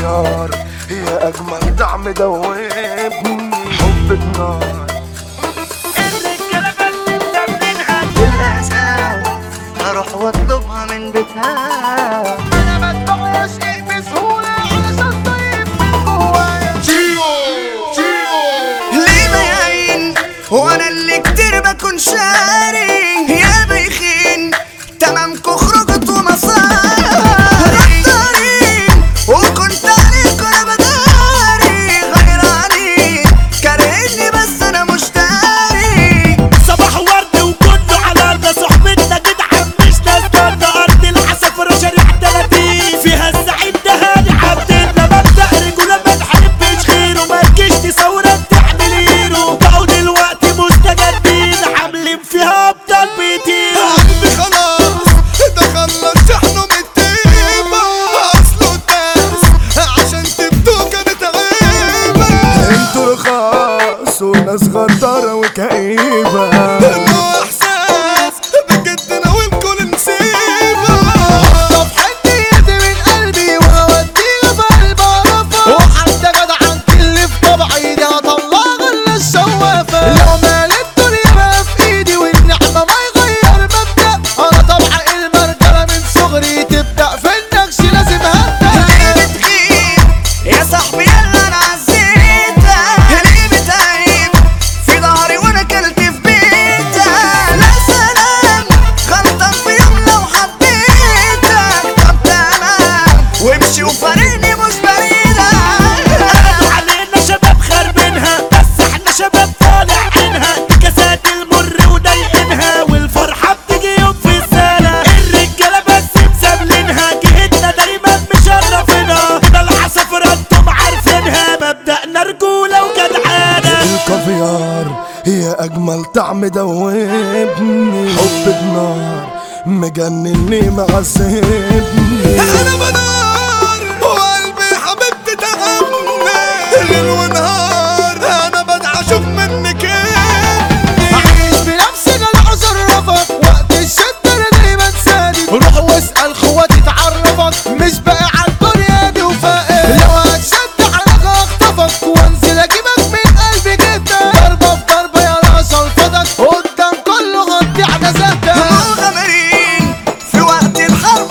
كافيار هي اجمل دعم دوبني حبك نار الرجالة بس مسمينها للأسف هروح واطلبها من بيتها انا بدفع شيء بسهولة علشان طيب من جوايا ليه باين وانا اللي كتير بكون شاري يا بيخين تمامكو خرجت ومصاري غدارين وكنت عليك وانا بداري غيراني كارهني بس انا مش داري صباح ورد وكله على ارض صحبتنا تدعم مش نستنى ارض العسافرة شارع 30 فيها السعيد ده هاني عبدنا مبدأ رجولة ما نحبش غيره ما تجيش تصورك تعمل هيرو بقوا دلوقتي مستجدين عاملين فيها ابطال بيطيروا قلبي خلاص ده خلص شحنه من التيبة اصله الداس عشان تبدو كانت عيبة انتوا رخاص وناس غدارة وكئيبة انه احساس بجد ناويلكوا لنسيبة طب حدي يدي من قلبي وهوديها في قلب عرفة وحتى جدع عن كل في طبعي دي هطلع غل الشوافة لو مال الدنيا بقى في ايدي والنعمة ما يغير مبدأ انا طبع المرجلة من صغري تبدأ في النكش لازم هبدأ ليه بتغيب يا صاحبي يلا انا عزيتك ليه بتعيب في ظهري وانا كلت في بيتك لا سلام غلطان في يوم لو حبيتك طب تمام وامشي وفارقني مش بعيدك قالوا علينا شباب خربينها بس احنا شباب طالع عينها كاسات المر وضايقينها والفرحة بتيجي يوم في السنة الرجالة بس مساملينها جهتنا دايما مشرفينها ده العصافرة انتم عارفينها مبدأنا رجولة وجدعانة الكافيار هي اجمل طعم دوبني حبك نار مجنني معذبني انا بنار وقلبي حبيبتي تغني ليل ونهار انا بدعى اشوف منك ايه عايش بنفسي انا اصرفك وقت الشدة انا دايما سادد روح واسأل خواتي تعرفك مش باقي على الدنيا دي وفائق لو هتشد حلقة اخطفك وانزل اجيبك من قلبي جدا ضربة في ضربة يا راس الفضك قدام كله هتبيع جزاتك مغامرين في وقت الحرب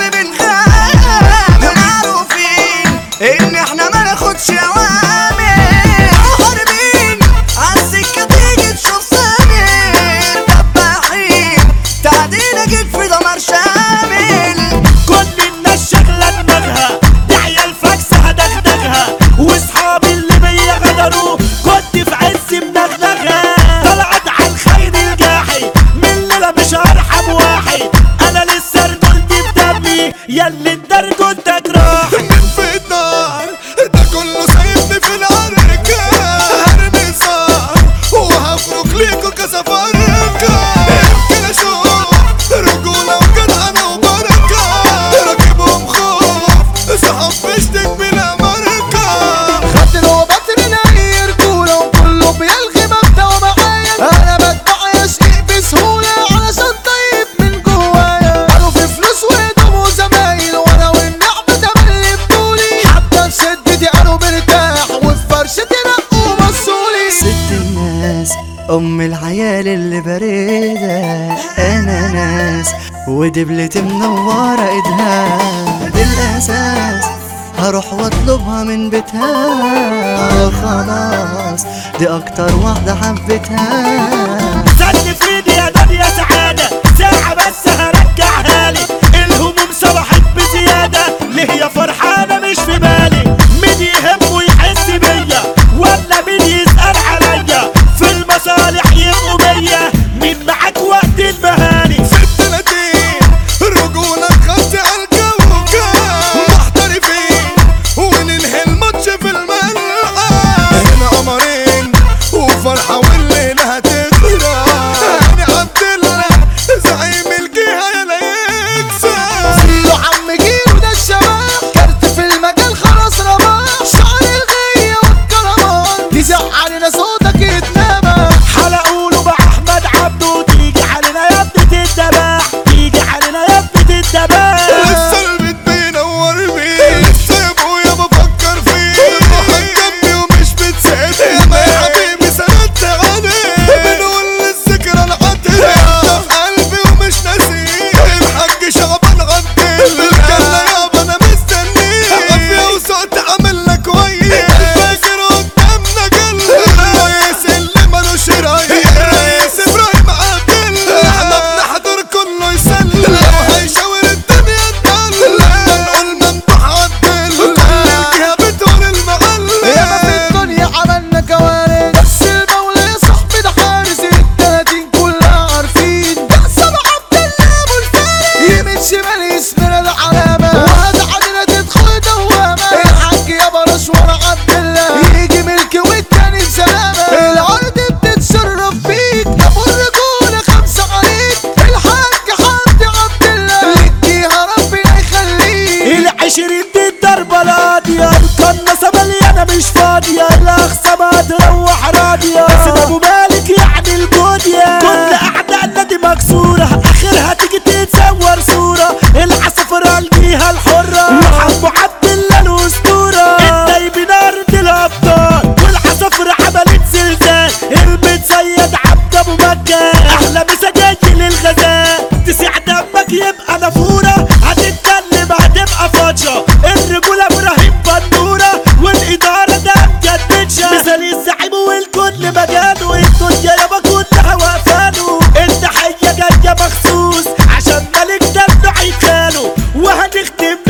بنخاف معروفين ان احنا ما ناخدش اوامر هاربين عالسكه تيجي تشوف سامر دباحين تعدينا جيت في دمار شامل كل الناس شغلة دماغها دي عيال فاكسة هدغدغها واصحابي اللي بيا غدروا كنت في عز مدغدغها طلعت على الخير الجاحي من الليلة مش هرحم واحد انا لسه رجولتي بدمي ياللي الدرجة انت جراح في النار ده كله سايبني في العركة هرمي صار وهفرك ليكوا كسفركة يمكن اشوف رجولة وجدعنة وبركة راكبهم خوف صحاب بشتك بلا ماركة خدت وبطرنا اي رجولة وكله بيلغي مبدأ ومعايا انا بدفع يشقيق بسهولة علشان طيب من جوايا قالوا في فلوس وهدوم وزمايل وانا والنعمة تملي بطولي حتى في شدتي قالوا مرتاح وفي فرشتي رقوا بصولي ست الناس ام العيال اللي بريدة انا ناس ودبلتي منورة ايدها بالاساس هروح واطلبها من بيتها خلاص دي اكتر واحدة حبيتها سد في ايدي يا دنيا سعادة ساعة بس هرجعها لي الهموم صبحت بزيادة ليه يا فرحانة مش في بالي مين يهمه يحس بيا ولا مين يسأل عليا في المصالح يبقوا بيا مين معاك وقت المهاني في التلاتين رجولة خدت على الكوكب محترفين وننهي الماتش في الملعب هنا قمرين وفرحة والليلة هتغرق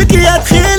تيجي يا تخيل